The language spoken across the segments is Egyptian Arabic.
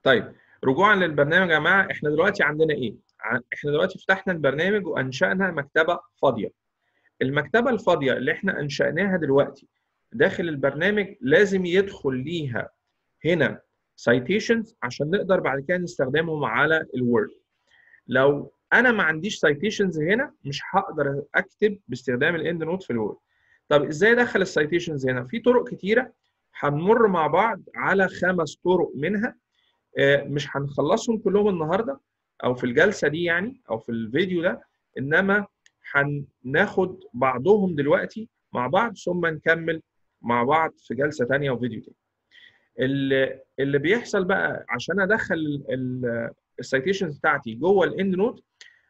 طيب رجوعا للبرنامج يا جماعه احنا دلوقتي عندنا ايه؟ احنا دلوقتي فتحنا البرنامج وانشانا مكتبه فاضيه. المكتبه الفاضيه اللي احنا انشاناها دلوقتي داخل البرنامج لازم يدخل ليها هنا citations عشان نقدر بعد كده نستخدمهم على الوورد. لو انا ما عنديش citations هنا مش هقدر اكتب باستخدام الاند نوت في الوورد. طب ازاي ادخل السيتيشنز هنا؟ في طرق كتيره هنمر مع بعض على خمس طرق منها مش هنخلصهم كلهم النهارده او في الجلسه دي يعني او في الفيديو ده انما هناخد بعضهم دلوقتي مع بعض ثم نكمل مع بعض في جلسه ثانيه وفيديو تاني. اللي اللي بيحصل بقى عشان ادخل السيتيشنز بتاعتي جوه الاند نوت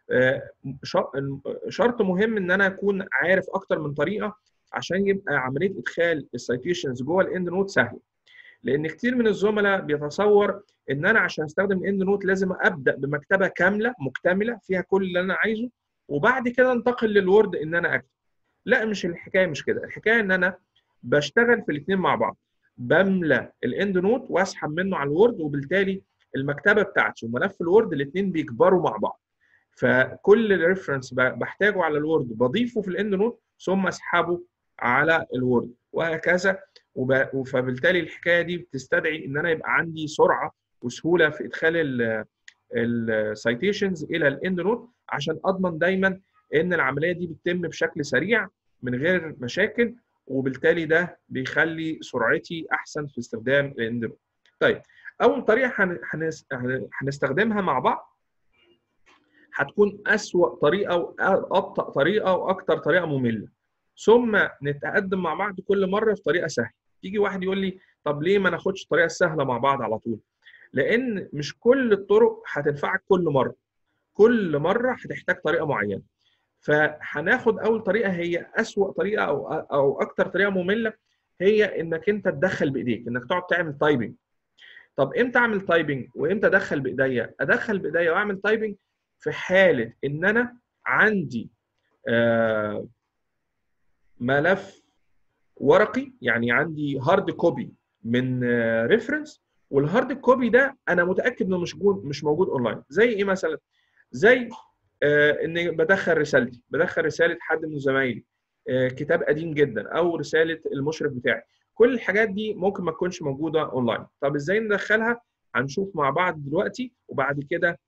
شرط مهم ان انا اكون عارف اكتر من طريقه عشان يبقى عمليه ادخال السيتيشنز جوه الاند نوت سهله. لان كتير من الزملاء بيتصور ان انا عشان استخدم الاند نوت لازم ابدا بمكتبه كامله مكتمله فيها كل اللي انا عايزه وبعد كده انتقل للوورد ان انا اكتب. لا مش الحكايه مش كده، الحكايه ان انا بشتغل في الاثنين مع بعض. بملى الاند نوت واسحب منه على الوورد وبالتالي المكتبه بتاعتي وملف الوورد الاثنين بيكبروا مع بعض. فكل ريفرنس بحتاجه على الوورد بضيفه في الاند نوت ثم اسحبه على الوورد وهكذا وب... فبالتالي الحكايه دي بتستدعي ان انا يبقى عندي سرعه وسهوله في ادخال السيتيشنز الى الاند نوت عشان اضمن دايما ان العمليه دي بتتم بشكل سريع من غير مشاكل وبالتالي ده بيخلي سرعتي احسن في استخدام الاند نوت. طيب اول طريقه هنس... هنستخدمها مع بعض هتكون اسوأ طريقه وابطا طريقه واكثر طريقه ممله. ثم نتقدم مع بعض كل مره في طريقه سهله يجي واحد يقول لي طب ليه ما ناخدش الطريقه السهله مع بعض على طول لان مش كل الطرق هتنفعك كل مره كل مره هتحتاج طريقه معينه فهناخد اول طريقه هي اسوا طريقه او او اكتر طريقه ممله هي انك انت تدخل بايديك انك تقعد تعمل تايبنج طب امتى اعمل تايبنج وامتى ادخل بايديا ادخل بايديا واعمل تايبنج في حاله ان انا عندي آه ملف ورقي يعني عندي هارد كوبي من ريفرنس والهارد كوبي ده انا متاكد انه مش موجود مش موجود اونلاين زي ايه مثلا زي آه اني بدخل رسالتي بدخل رساله حد من زمايلي آه كتاب قديم جدا او رساله المشرف بتاعي كل الحاجات دي ممكن ما تكونش موجوده اونلاين طب ازاي ندخلها هنشوف مع بعض دلوقتي وبعد كده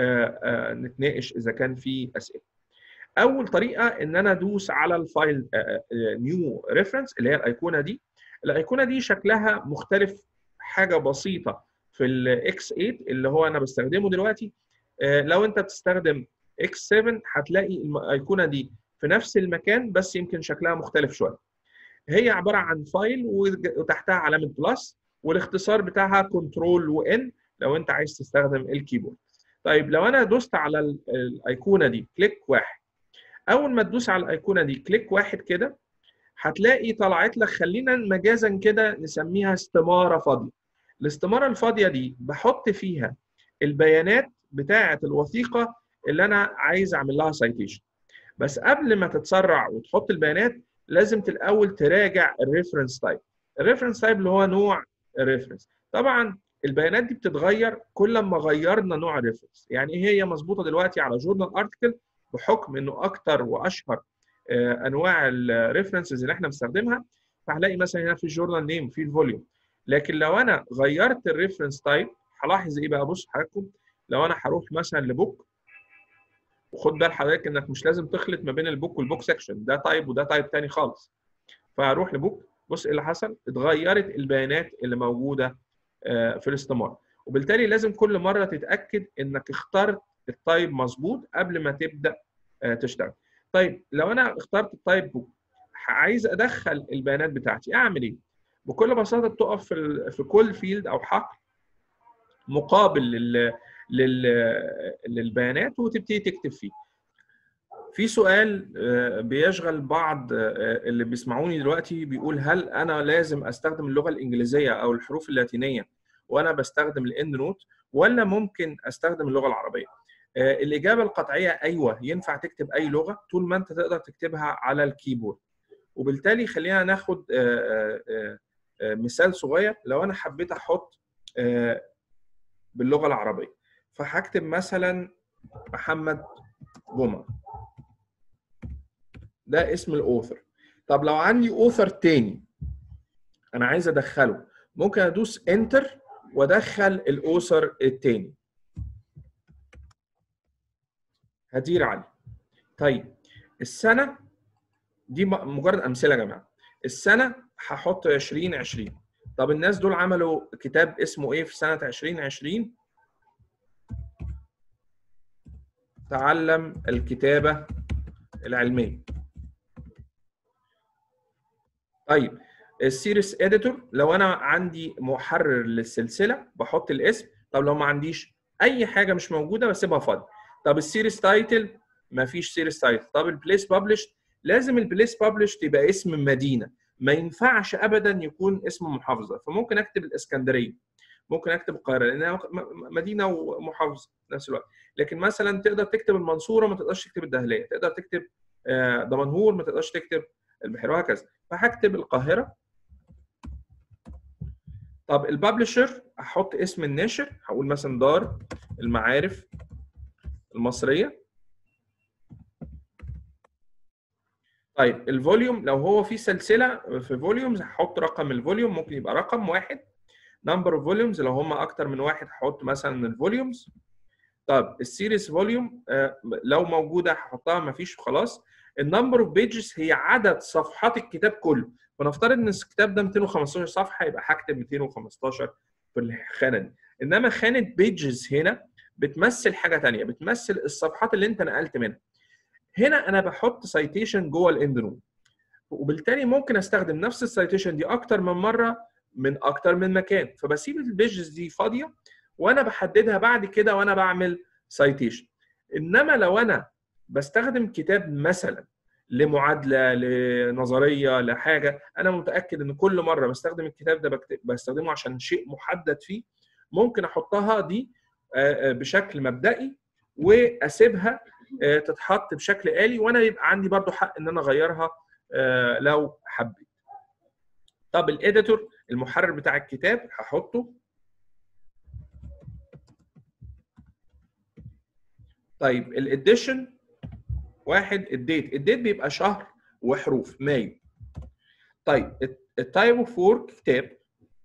آه نتناقش اذا كان في اسئله اول طريقه ان انا ادوس على الفايل نيو ريفرنس اللي هي الايقونه دي الايقونه دي شكلها مختلف حاجه بسيطه في الاكس 8 اللي هو انا بستخدمه دلوقتي لو انت بتستخدم اكس 7 هتلاقي الايقونه دي في نفس المكان بس يمكن شكلها مختلف شويه هي عباره عن فايل وتحتها علامه بلس والاختصار بتاعها كنترول وان لو انت عايز تستخدم الكيبورد طيب لو انا دوست على الايقونه دي كليك واحد اول ما تدوس على الايقونه دي كليك واحد كده هتلاقي طلعت لك خلينا مجازا كده نسميها استماره فاضيه الاستماره الفاضيه دي بحط فيها البيانات بتاعه الوثيقه اللي انا عايز اعمل لها سايتيشن بس قبل ما تتسرع وتحط البيانات لازم الاول تراجع الريفرنس تايب الريفرنس تايب اللي هو نوع الريفرنس طبعا البيانات دي بتتغير كل ما غيرنا نوع الريفرنس يعني هي مظبوطه دلوقتي على جورنال ارتكل بحكم انه اكتر واشهر انواع الريفرنسز اللي احنا بنستخدمها فهلاقي مثلا هنا في الجورنال نيم في الفوليوم لكن لو انا غيرت الريفرنس تايب هلاحظ ايه بقى بص حضراتكم لو انا هروح مثلا لبوك وخد بال حضرتك انك مش لازم تخلط ما بين البوك والبوك سيكشن ده تايب وده تايب تاني خالص فهروح لبوك بص ايه اللي حصل اتغيرت البيانات اللي موجوده في الاستماره وبالتالي لازم كل مره تتاكد انك اخترت التايب مظبوط قبل ما تبدا تشتغل طيب لو انا اخترت التايب بوك عايز ادخل البيانات بتاعتي اعمل ايه بكل بساطه تقف في في كل فيلد او حقل مقابل لل... لل... للبيانات وتبتدي تكتب فيه في سؤال بيشغل بعض اللي بيسمعوني دلوقتي بيقول هل انا لازم استخدم اللغه الانجليزيه او الحروف اللاتينيه وانا بستخدم الاند نوت ولا ممكن استخدم اللغه العربيه الاجابه القطعيه ايوه ينفع تكتب اي لغه طول ما انت تقدر تكتبها على الكيبورد وبالتالي خلينا ناخد مثال صغير لو انا حبيت احط باللغه العربيه فهكتب مثلا محمد جمعه ده اسم الاوثر طب لو عندي اوثر تاني انا عايز ادخله ممكن ادوس انتر وادخل الاوثر التاني هدير علي طيب السنه دي مجرد امثله يا جماعه السنه هحط 2020 طب الناس دول عملوا كتاب اسمه ايه في سنه 2020 تعلم الكتابه العلميه طيب السيريس اديتور لو انا عندي محرر للسلسله بحط الاسم طب لو ما عنديش اي حاجه مش موجوده بسيبها فاضي طب السيريس تايتل ما فيش سيريس تايتل طب البليس ببلش لازم البليس ببلش تبقى اسم مدينه ما ينفعش ابدا يكون اسم محافظه فممكن اكتب الاسكندريه ممكن اكتب القاهره لانها مدينه ومحافظه في نفس الوقت لكن مثلا تقدر تكتب المنصوره ما تقدرش تكتب الدهليه تقدر تكتب دمنهور ما تقدرش تكتب البحيره وهكذا فهكتب القاهره طب الببلشر احط اسم الناشر هقول مثلا دار المعارف المصريه طيب الفوليوم لو هو في سلسله في فوليومز هحط رقم الفوليوم ممكن يبقى رقم واحد نمبر اوف فوليومز لو هم اكتر من واحد هحط مثلا الفوليومز طب السيريس فوليوم لو موجوده هحطها ما فيش خلاص النمبر اوف بيجز هي عدد صفحات الكتاب كله فنفترض ان الكتاب ده 215 صفحه يبقى هكتب 215 في الخانه دي انما خانه بيجز هنا بتمثل حاجه ثانيه بتمثل الصفحات اللي انت نقلت منها هنا انا بحط سايتيشن جوه الاند نوت وبالتالي ممكن استخدم نفس السايتيشن دي اكتر من مره من اكتر من مكان فبسيب البيجز دي فاضيه وانا بحددها بعد كده وانا بعمل سايتيشن انما لو انا بستخدم كتاب مثلا لمعادله لنظريه لحاجه انا متاكد ان كل مره بستخدم الكتاب ده بستخدمه عشان شيء محدد فيه ممكن احطها دي بشكل مبدئي واسيبها تتحط بشكل آلي وانا يبقى عندي برضو حق ان انا اغيرها لو حبيت. طب الاديتور المحرر بتاع الكتاب هحطه طيب الاديشن واحد الديت الديت بيبقى شهر وحروف مايو طيب التايب اوف وورك كتاب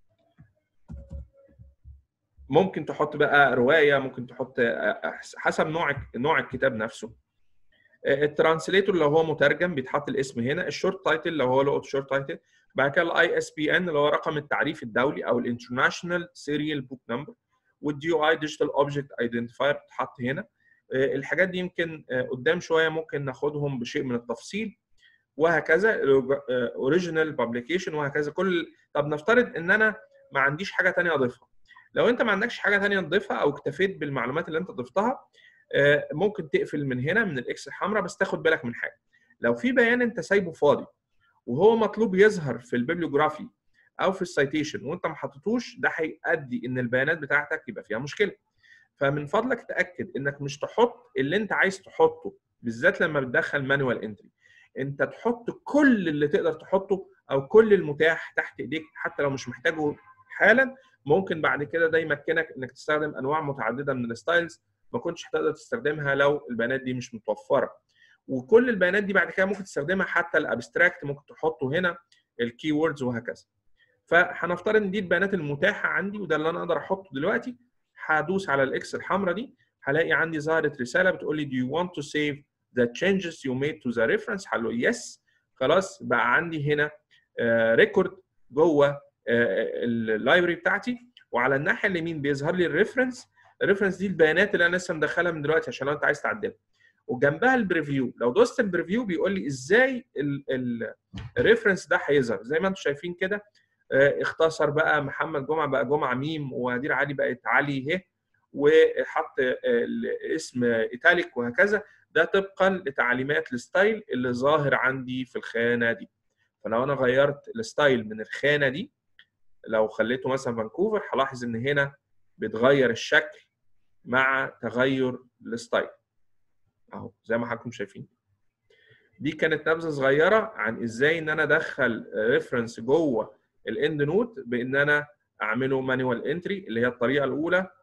ممكن تحط بقى روايه ممكن تحط حسب نوع نوع الكتاب نفسه الترانسليتور لو هو مترجم بيتحط الاسم هنا الشورت تايتل لو هو له شورت تايتل بعد كده الاي اس بي ان اللي هو رقم التعريف الدولي او الانترناشونال سيريال بوك نمبر والدي يو اي ديجيتال اوبجكت ايدنتيفاير بتتحط هنا الحاجات دي يمكن قدام شويه ممكن ناخدهم بشيء من التفصيل وهكذا اوريجينال بابليكيشن وهكذا كل طب نفترض ان انا ما عنديش حاجه ثانيه اضيفها لو انت ما عندكش حاجه ثانيه تضيفها او اكتفيت بالمعلومات اللي انت ضفتها ممكن تقفل من هنا من الاكس الحمراء بس تاخد بالك من حاجه لو في بيان انت سايبه فاضي وهو مطلوب يظهر في البيبليوجرافي او في السيتيشن وانت ما حطيتوش ده هيؤدي ان البيانات بتاعتك يبقى فيها مشكله فمن فضلك تاكد انك مش تحط اللي انت عايز تحطه بالذات لما بتدخل مانوال انتري انت تحط كل اللي تقدر تحطه او كل المتاح تحت ايديك حتى لو مش محتاجه حالا ممكن بعد كده ده يمكنك انك تستخدم انواع متعدده من الستايلز ما كنتش هتقدر تستخدمها لو البيانات دي مش متوفره وكل البيانات دي بعد كده ممكن تستخدمها حتى الابستراكت ممكن تحطه هنا الكي ووردز وهكذا فهنفترض ان دي البيانات المتاحه عندي وده اللي انا اقدر احطه دلوقتي هدوس على الاكس الحمراء دي هلاقي عندي ظهرت رساله بتقول لي do you want to save the changes you made to the reference هقول له yes خلاص بقى عندي هنا ريكورد جوه اللايبرري بتاعتي وعلى الناحيه اليمين بيظهر لي الريفرنس الريفرنس دي البيانات اللي انا لسه مدخلها من دلوقتي عشان لو انت عايز تعدلها وجنبها البريفيو لو دوست البريفيو بيقول لي ازاي الريفرنس ده هيظهر زي ما انتم شايفين كده اختصر بقى محمد جمعه بقى جمعه ميم وهدير علي بقت علي ه وحط الاسم ايتاليك وهكذا ده طبقا لتعليمات الستايل اللي ظاهر عندي في الخانه دي فلو انا غيرت الستايل من الخانه دي لو خليته مثلا فانكوفر هلاحظ ان هنا بيتغير الشكل مع تغير الستايل اهو زي ما حضراتكم شايفين دي كانت نبذه صغيره عن ازاي ان انا ادخل ريفرنس جوه الاند نوت بان انا اعمله مانوال انتري اللي هي الطريقه الاولى